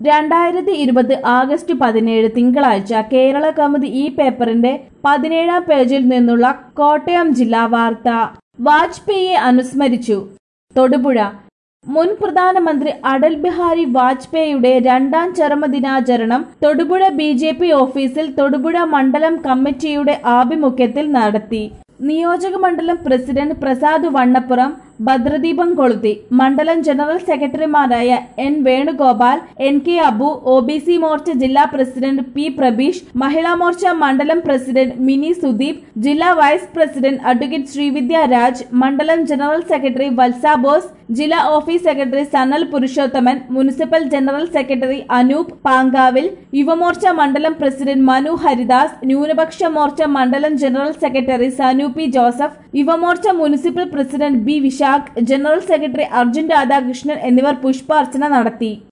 രണ്ടായിരത്തി ഇരുപത് ആഗസ്റ്റ് പതിനേഴ് തിങ്കളാഴ്ച കേരള കൗമുദി ഈ പേപ്പറിന്റെ പതിനേഴാം പേജിൽ നിന്നുള്ള കോട്ടയം ജില്ലാ വാർത്ത വാജ്പേയിയെ അനുസ്മരിച്ചു തൊടുപുഴ മുൻ പ്രധാനമന്ത്രി അടൽ ബിഹാരി വാജ്പേയിയുടെ രണ്ടാം ചരമദിനാചരണം തൊടുപുഴ ബി ജെ പി ഓഫീസിൽ തൊടുപുഴ മണ്ഡലം കമ്മിറ്റിയുടെ ആഭിമുഖ്യത്തിൽ നടത്തി നിയോജക മണ്ഡലം പ്രസിഡന്റ് പ്രസാദ് വണ്ണപ്പുറം ഭദ്രദീപം കൊളുത്തി മണ്ഡലം ജനറൽ സെക്രട്ടറിമാരായ N Venugopal N K Abu O B C Morcha ജില്ലാ പ്രസിഡന്റ് പി പ്രബീഷ് മഹിളാ മോർച്ച മണ്ഡലം പ്രസിഡന്റ് മിനി സുദീപ് ജില്ലാ vice president advocate Sreevidya Raj മണ്ഡലം ജനറൽ സെക്രട്ടറി വത്സ ബോസ് ജില്ലാ office secretary Sanal Purushothaman municipal general secretary Anoop Pankavil Yuva Morcha മണ്ഡലം പ്രസിഡന്റ് മനു ഹരിദാസ് ന്യൂനപക്ഷ മോർച്ച മണ്ഡലം general secretary Sanu P Joseph Yuva Morcha municipal president B Vishakh general secretary Arjun Radhakrishnan എന്നിവർ പുഷ്പാർച്ചന നടത്തി